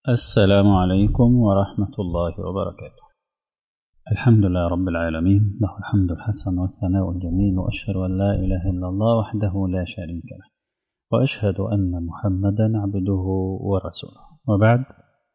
السلام عليكم ورحمة الله وبركاته الحمد لله رب العالمين له الحمد الحسن والثناء الجميل وأشهد أن لا إله إلا الله وحده لا شريك له وأشهد أن محمدا عبده ورسوله وبعد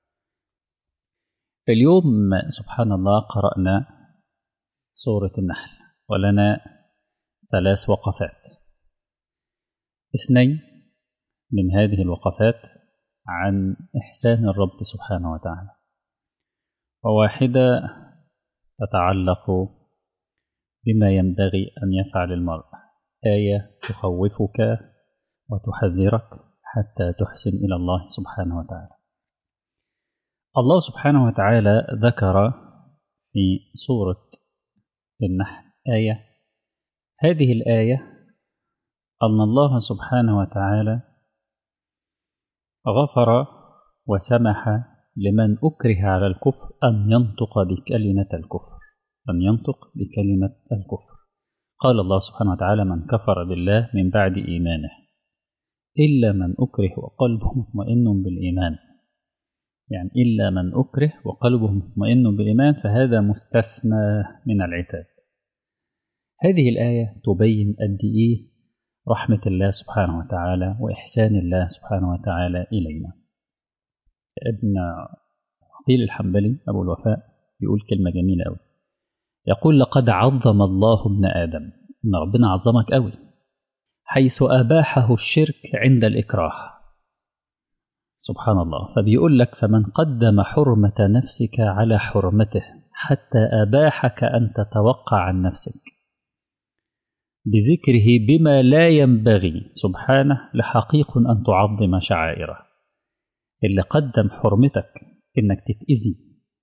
اليوم سبحان الله قرأنا سورة النحل ولنا ثلاث وقفات اثنين من هذه الوقفات عن إحسان الرب سبحانه وتعالى وواحدة تتعلق بما ينبغي أن يفعل المرء آية تخوفك وتحذرك حتى تحسن إلى الله سبحانه وتعالى الله سبحانه وتعالى ذكر في سورة النحل آية هذه الآية أن الله سبحانه وتعالى غفر وسمح لمن أكره على الكفر أن ينطق بكلمة الكفر أن ينطق بكلمة الكفر قال الله سبحانه وتعالى من كفر بالله من بعد إيمانه إلا من أكره وقلبه مطمئن بالإيمان يعني إلا من أكره وقلبه مطمئن بالإيمان فهذا مستثنى من العتاب هذه الآية تبين قد إيه رحمة الله سبحانه وتعالى وإحسان الله سبحانه وتعالى إلينا ابن عقيل الحنبلي أبو الوفاء يقول كلمة جميلة أوي يقول لقد عظم الله ابن آدم إن ربنا عظمك أوي حيث أباحه الشرك عند الإكراه سبحان الله فبيقول لك فمن قدم حرمة نفسك على حرمته حتى أباحك أن تتوقع عن نفسك بذكره بما لا ينبغي سبحانه لحقيق أن تعظم شعائره اللي قدم حرمتك إنك تتأذي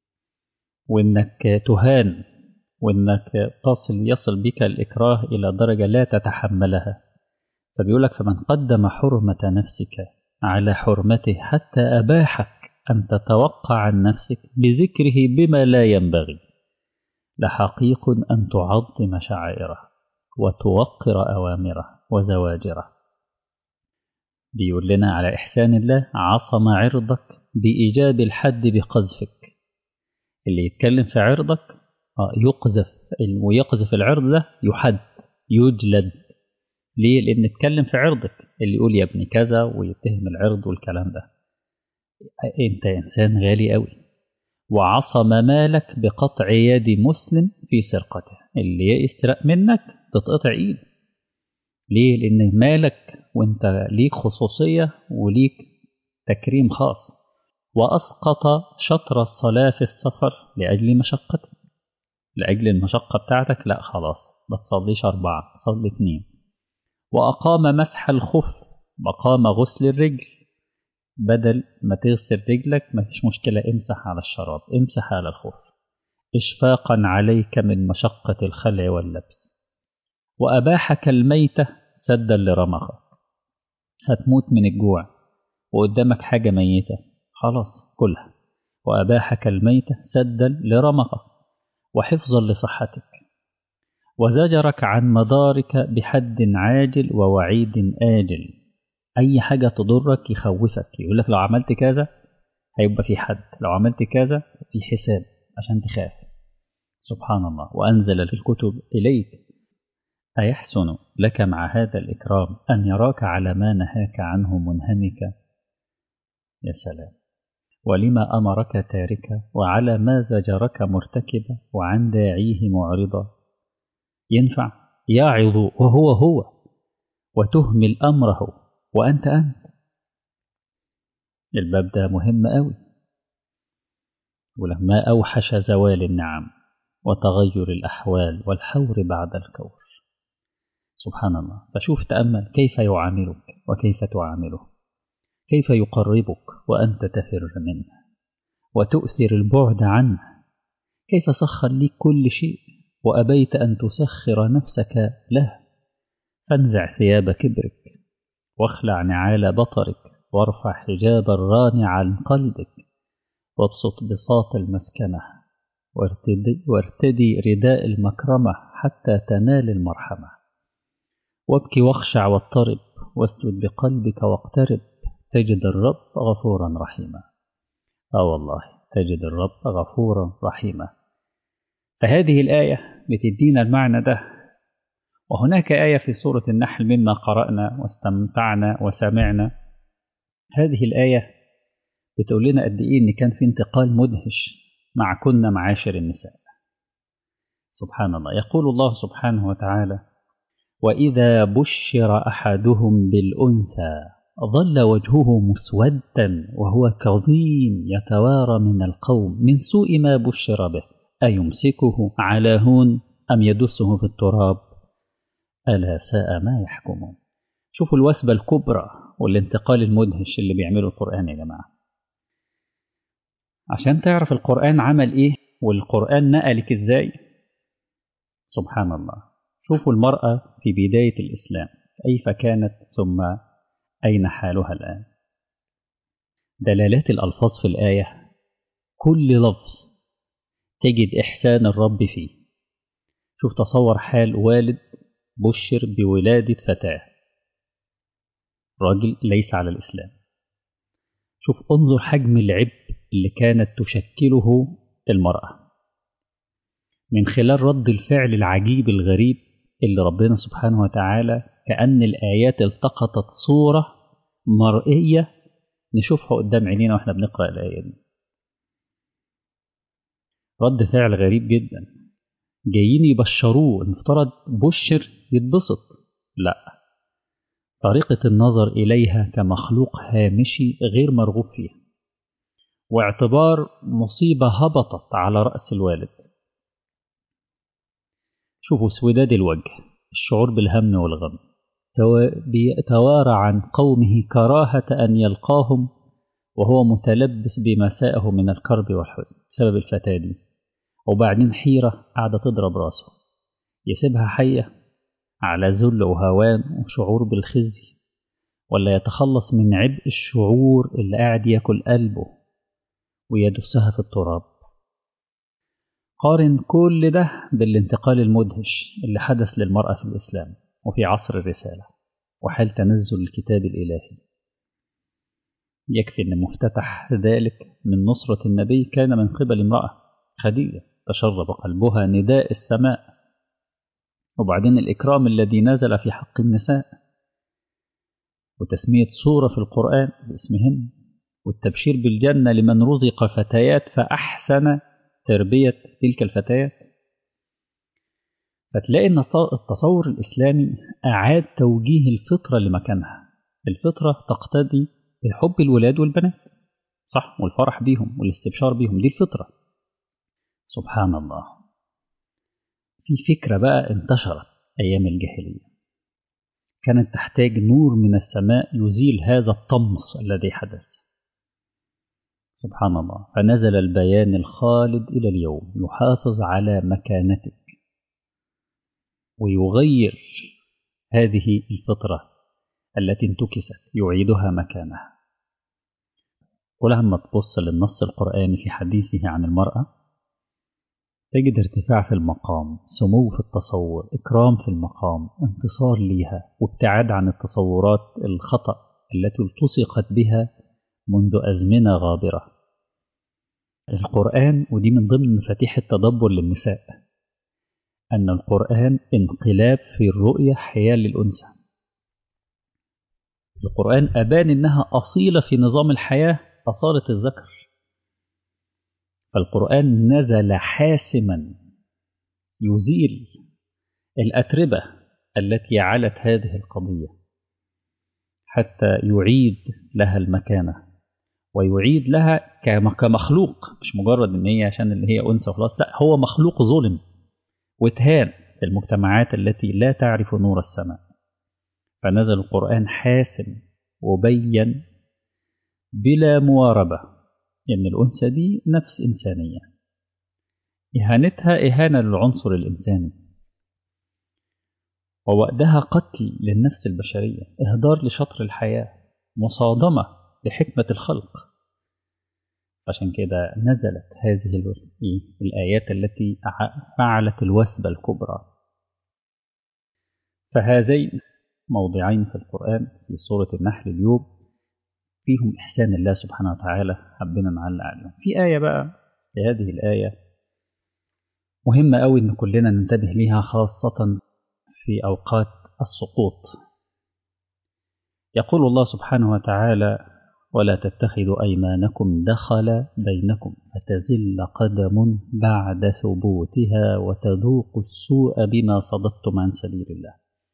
وإنك تهان وإنك تصل يصل بك الإكراه إلى درجة لا تتحملها فبيقولك فمن قدم حرمة نفسك على حرمته حتى أباحك أن تتوقع عن نفسك بذكره بما لا ينبغي لحقيق أن تعظم شعائره وتوقر أوامره وزواجره بيقول لنا على إحسان الله عصم عرضك بإيجاب الحد بقذفك اللي يتكلم في عرضك يقذف ويقذف العرض ده يحد يجلد ليه؟ لأن اتكلم في عرضك اللي يقول يا ابني كذا ويتهم العرض والكلام ده انت إنسان غالي قوي وعصم مالك بقطع يد مسلم في سرقته اللي يسرق منك تتقطع ايده ليه لان مالك وانت ليك خصوصيه وليك تكريم خاص واسقط شطر الصلاه في السفر لاجل مشقته لاجل المشقه بتاعتك لا خلاص ما تصليش اربعه صلي اتنين واقام مسح الخف مقام غسل الرجل بدل ما تغسل رجلك ما فيش مشكله امسح على الشراب امسح على الخف إشفاقا عليك من مشقة الخلع واللبس وأباحك الميتة سدا لرمقك هتموت من الجوع وقدامك حاجة ميتة خلاص كلها وأباحك الميتة سدا لرمقك وحفظا لصحتك وزجرك عن مدارك بحد عاجل ووعيد آجل أي حاجة تضرك يخوفك يقول لك لو عملت كذا هيبقى في حد لو عملت كذا في حساب عشان تخاف سبحان الله وأنزل الكتب إليك أيحسن لك مع هذا الإكرام أن يراك على ما نهاك عنه منهمك يا سلام ولما أمرك تاركا وعلى ما زجرك مرتكبا وعن داعيه معرضا ينفع يعظ وهو هو وتهمل أمره وأنت أنت الباب ده مهم أوي ولما أوحش زوال النعم وتغير الأحوال والحور بعد الكور سبحان الله فشوف تأمل كيف يعاملك وكيف تعامله كيف يقربك وأنت تفر منه وتؤثر البعد عنه كيف سخر لك كل شيء وأبيت أن تسخر نفسك له فانزع ثياب كبرك واخلع نعال بطرك وارفع حجاب الران عن قلبك وابسط بساط المسكنة وارتدي, وارتدي رداء المكرمة حتى تنال المرحمة وابكي واخشع واضطرب واسجد بقلبك واقترب تجد الرب غفورا رحيما اه والله تجد الرب غفورا رحيما فهذه الآية بتدينا المعنى ده وهناك آية في سورة النحل مما قرأنا واستمتعنا وسمعنا هذه الآية بتقول لنا قد إيه إن كان في انتقال مدهش مع كنا معاشر النساء سبحان الله يقول الله سبحانه وتعالى وإذا بشر أحدهم بالأنثى ظل وجهه مسودا وهو كظيم يتوارى من القوم من سوء ما بشر به أيمسكه على هون أم يدسه في التراب ألا ساء ما يحكمون شوفوا الوثبة الكبرى والانتقال المدهش اللي بيعمله القرآن يا جماعة عشان تعرف القرآن عمل إيه والقرآن نقلك إزاي سبحان الله شوفوا المرأة في بداية الإسلام كيف كانت ثم أين حالها الآن دلالات الألفاظ في الآية كل لفظ تجد إحسان الرب فيه شوف تصور حال والد بشر بولادة فتاة راجل ليس على الإسلام شوف انظر حجم العبء اللي كانت تشكله المرأة من خلال رد الفعل العجيب الغريب اللي ربنا سبحانه وتعالى كأن الآيات التقطت صورة مرئية نشوفها قدام عينينا واحنا بنقرأ الآية دي رد فعل غريب جدا جايين يبشروه المفترض بشر يتبسط لا طريقة النظر إليها كمخلوق هامشي غير مرغوب فيها واعتبار مصيبة هبطت على رأس الوالد شوفوا سوداد الوجه الشعور بالهم والغم توارى عن قومه كراهة أن يلقاهم وهو متلبس بما ساءه من الكرب والحزن بسبب الفتاة دي وبعدين حيرة قاعدة تضرب راسه يسيبها حية على ذل وهوان وشعور بالخزي ولا يتخلص من عبء الشعور اللي قاعد ياكل قلبه ويدسها في التراب قارن كل ده بالانتقال المدهش اللي حدث للمرأة في الإسلام وفي عصر الرسالة وحال تنزل الكتاب الإلهي يكفي أن مفتتح ذلك من نصرة النبي كان من قبل امرأة خديجة تشرب قلبها نداء السماء وبعدين الإكرام الذي نزل في حق النساء وتسمية سورة في القرآن باسمهن والتبشير بالجنة لمن رزق فتيات فأحسن تربية تلك الفتيات فتلاقي أن التصور الإسلامي أعاد توجيه الفطرة لمكانها الفطرة تقتضي حب الولاد والبنات صح والفرح بيهم والاستبشار بيهم دي الفطرة سبحان الله في فكرة بقى انتشرت أيام الجاهلية كانت تحتاج نور من السماء يزيل هذا الطمس الذي حدث سبحان الله فنزل البيان الخالد إلى اليوم يحافظ على مكانتك ويغير هذه الفطرة التي انتكست يعيدها مكانها ولما تبص للنص القرآني في حديثه عن المرأة تجد ارتفاع في المقام سمو في التصور إكرام في المقام انتصار ليها وابتعاد عن التصورات الخطأ التي التصقت بها منذ أزمنة غابرة القرآن ودي من ضمن مفاتيح التدبر للنساء أن القرآن انقلاب في الرؤية حيال للأنثى القرآن أبان إنها أصيلة في نظام الحياة أصالة الذكر فالقرآن نزل حاسما يزيل الأتربة التي علت هذه القضية حتى يعيد لها المكانة ويعيد لها كمخلوق مش مجرد ان هي عشان اللي هي انثى وخلاص لا هو مخلوق ظلم واتهان في المجتمعات التي لا تعرف نور السماء فنزل القرآن حاسم وبين بلا مواربة إن الأنثى دي نفس إنسانية إهانتها إهانة للعنصر الإنساني ووأدها قتل للنفس البشرية إهدار لشطر الحياة مصادمة لحكمة الخلق عشان كده نزلت هذه الآيات التي فعلت الوثبة الكبرى فهذين موضعين في القرآن في سورة النحل اليوم فيهم إحسان الله سبحانه وتعالى حبينا نعلق عليهم في آية بقى في هذه الآية مهمة أوي إن كلنا ننتبه ليها خاصة في أوقات السقوط يقول الله سبحانه وتعالى ولا تتخذوا أيمانكم دخل بينكم فتزل قدم بعد ثبوتها وتذوقوا السوء بما صددتم عن سبيل الله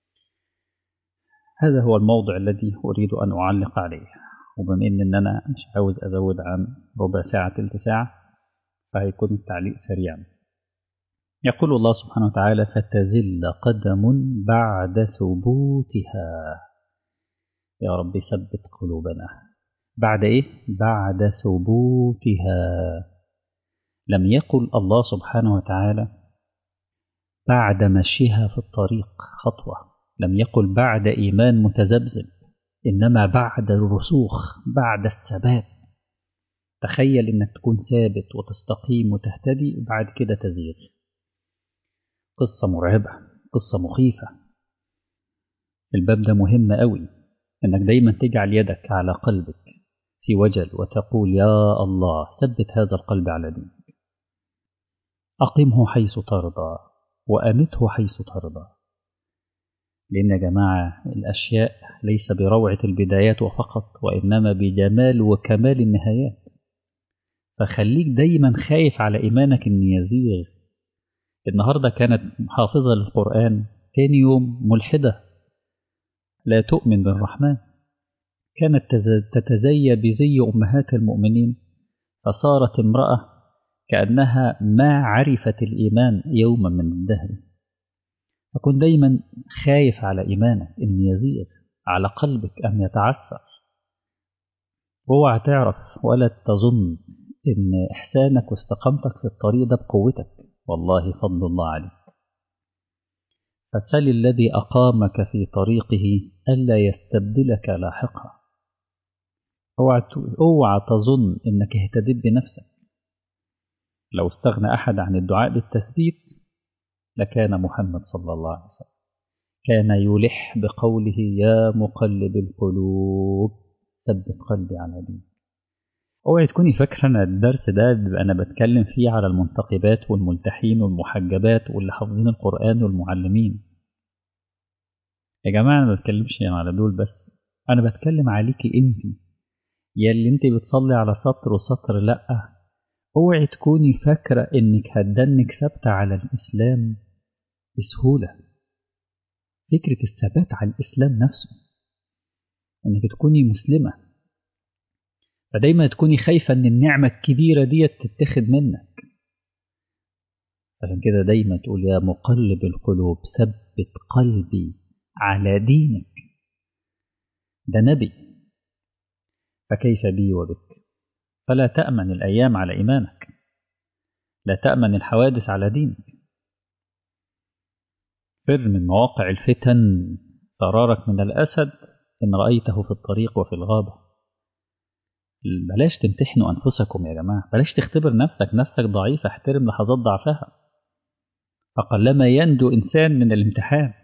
هذا هو الموضع الذي أريد أن أعلق عليه وبما إن أنا مش عاوز أزود عن ربع ساعة تلت ساعة فهيكون التعليق سريعا يقول الله سبحانه وتعالى فتزل قدم بعد ثبوتها يا رب ثبت قلوبنا بعد إيه؟ بعد ثبوتها لم يقل الله سبحانه وتعالى بعد مشيها في الطريق خطوة لم يقل بعد إيمان متذبذب إنما بعد الرسوخ بعد الثبات تخيل إنك تكون ثابت وتستقيم وتهتدي وبعد كده تزيغ قصة مرعبة قصة مخيفة الباب ده مهم قوي إنك دايما تجعل يدك على قلبك في وجل وتقول يا الله ثبت هذا القلب على دينك أقمه حيث ترضى وأمته حيث ترضى لأن يا جماعة الأشياء ليس بروعة البدايات وفقط وإنما بجمال وكمال النهايات فخليك دايما خايف على إيمانك إن يزيغ النهاردة كانت حافظة للقرآن تاني يوم ملحدة لا تؤمن بالرحمن كانت تتزي بزي أمهات المؤمنين فصارت امرأة كأنها ما عرفت الإيمان يوما من الدهر فكن دايما خايف على إيمانك إن يزيغ على قلبك أن يتعثر اوعى تعرف ولا تظن إن إحسانك واستقامتك في الطريق ده بقوتك والله فضل الله عليك فسل الذي أقامك في طريقه ألا يستبدلك لاحقا اوعى اوعى تظن انك اهتديت بنفسك لو استغنى احد عن الدعاء بالتثبيت لكان محمد صلى الله عليه وسلم كان يلح بقوله يا مقلب القلوب ثبت قلبي على دينك اوعي تكوني فاكره ان الدرس ده انا بتكلم فيه على المنتقبات والملتحين والمحجبات واللي حافظين القران والمعلمين يا جماعه انا ما بتكلمش على دول بس انا بتكلم عليكي انت يا اللي انت بتصلي على سطر وسطر لا اوعي تكوني فاكرة انك هتدنك ثابتة على الاسلام بسهولة فكرة الثبات على الاسلام نفسه انك تكوني مسلمة فدايما تكوني خايفة ان النعمة الكبيرة دي تتخذ منك عشان كده دايما تقول يا مقلب القلوب ثبت قلبي على دينك ده نبي فكيف بي وبك فلا تأمن الأيام على إيمانك لا تأمن الحوادث على دينك فر من مواقع الفتن فرارك من الأسد إن رأيته في الطريق وفي الغابة بلاش تمتحنوا أنفسكم يا جماعة بلاش تختبر نفسك نفسك ضعيفة احترم لحظات ضعفها فقلما يندو إنسان من الامتحان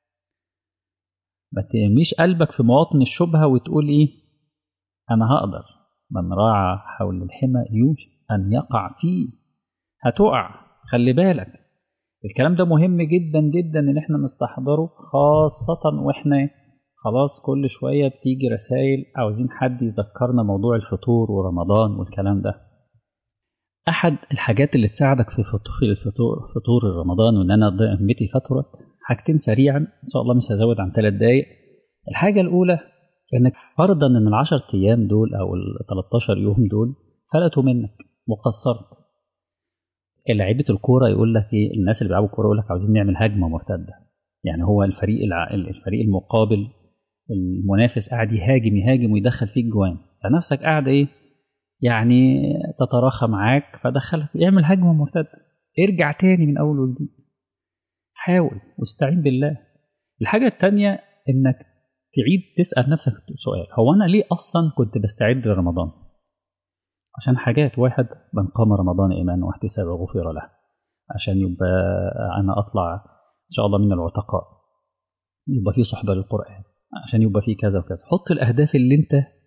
ما ترميش قلبك في مواطن الشبهة وتقول إيه أنا هقدر من راعى حول الحمى يوشك أن يقع فيه هتقع خلي بالك الكلام ده مهم جدا جدا إن إحنا نستحضره خاصة وإحنا خلاص كل شوية بتيجي رسائل عاوزين حد يذكرنا موضوع الفطور ورمضان والكلام ده أحد الحاجات اللي تساعدك في فطور الفطور فطور رمضان وإن أنا ذمتي فترة حاجتين سريعا إن شاء الله مش هزود عن ثلاث دقايق الحاجة الأولى انك فرضا ان ال 10 ايام دول او ال 13 يوم دول فلتوا منك وقصرت لعيبه الكوره يقول لك ايه الناس اللي بيلعبوا كوره يقول لك عاوزين نعمل هجمه مرتده يعني هو الفريق الع... الفريق المقابل المنافس قاعد يهاجم يهاجم ويدخل فيك جوان فنفسك قاعد ايه يعني تتراخى معاك فدخلك اعمل هجمه مرتده ارجع تاني من اول وجديد حاول واستعين بالله الحاجه الثانيه انك تعيد تسأل نفسك سؤال هو أنا ليه أصلا كنت بستعد لرمضان عشان حاجات واحد من قام رمضان إيمانا واحتسابا غفر له عشان يبقى أنا أطلع إن شاء الله من العتقاء يبقى في صحبة للقرآن عشان يبقى في كذا وكذا حط الأهداف اللي أنت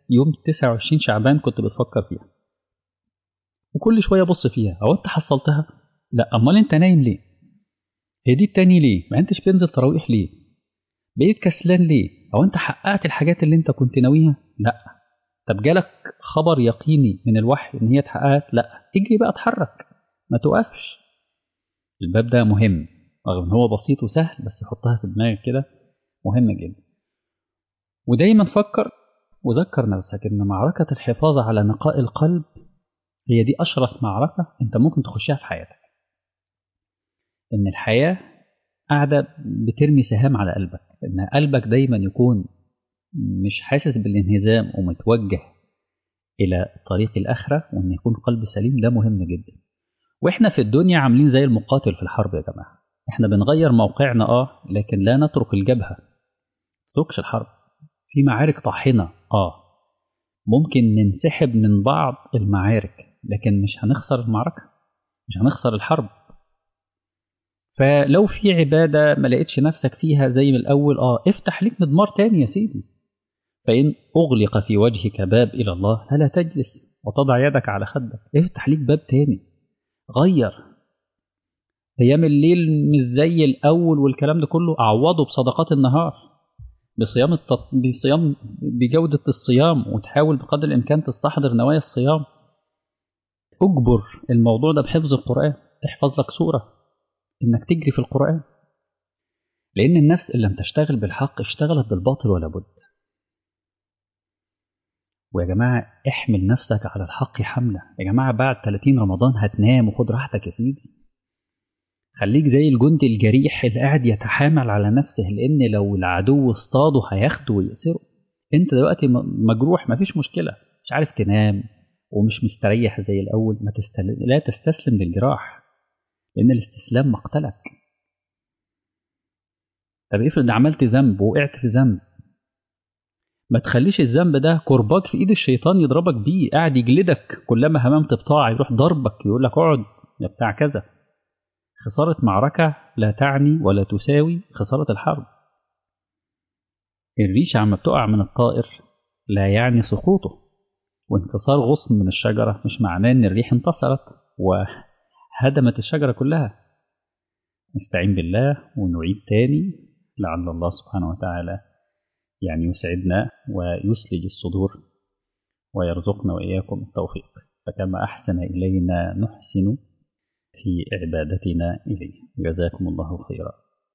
يوم 29 شعبان كنت بتفكر فيها وكل شويه بص فيها هو انت حصلتها لا امال انت نايم ليه هي دي التاني ليه ما انتش بتنزل تراويح ليه بقيت كسلان ليه او انت حققت الحاجات اللي انت كنت ناويها لا طب جالك خبر يقيني من الوحي ان هي اتحققت لا اجري بقى اتحرك ما توقفش الباب ده مهم رغم ان هو بسيط وسهل بس حطها في دماغك كده مهم جدا ودايما فكر وذكر نفسك ان معركة الحفاظ على نقاء القلب هي دي اشرس معركة انت ممكن تخشها في حياتك ان الحياة قاعدة بترمي سهام على قلبك ان قلبك دايما يكون مش حاسس بالانهزام ومتوجه الى طريق الاخرة وان يكون قلب سليم ده مهم جدا واحنا في الدنيا عاملين زي المقاتل في الحرب يا جماعة احنا بنغير موقعنا اه لكن لا نترك الجبهة تتركش الحرب في معارك طاحنة اه ممكن ننسحب من بعض المعارك لكن مش هنخسر المعركة مش هنخسر الحرب فلو في عبادة ما لقيتش نفسك فيها زي من الأول اه افتح ليك مضمار تاني يا سيدي فإن أغلق في وجهك باب إلى الله فلا تجلس وتضع يدك على خدك افتح ليك باب تاني غير أيام الليل مش زي الأول والكلام ده كله أعوضه بصدقات النهار بصيام التط... بصيام بجودة الصيام وتحاول بقدر الإمكان تستحضر نوايا الصيام أجبر الموضوع ده بحفظ القرآن تحفظ لك سورة إنك تجري في القرآن لأن النفس اللي لم تشتغل بالحق اشتغلت بالباطل ولا بد ويا جماعة احمل نفسك على الحق حملة يا جماعة بعد 30 رمضان هتنام وخد راحتك يا سيدي خليك زي الجندي الجريح اللي قاعد يتحامل على نفسه لأن لو العدو اصطاده هياخده ويأسره انت دلوقتي مجروح مفيش مشكلة مش عارف تنام ومش مستريح زي الأول ما تستل... لا تستسلم للجراح لأن الاستسلام مقتلك طب افرض عملت ذنب وقعت في ذنب ما تخليش الذنب ده كرباج في ايد الشيطان يضربك بيه قاعد يجلدك كلما هممت بطاعة يروح ضربك يقول لك اقعد يا بتاع كذا خسارة معركة لا تعني ولا تساوي خسارة الحرب الريشة عم بتقع من الطائر لا يعني سقوطه وانكسار غصن من الشجرة مش معناه ان الريح انتصرت وهدمت الشجرة كلها نستعين بالله ونعيد تاني لعل الله سبحانه وتعالى يعني يسعدنا ويسلج الصدور ويرزقنا وإياكم التوفيق فكما أحسن إلينا نحسن في عبادتنا إليه جزاكم الله خيرا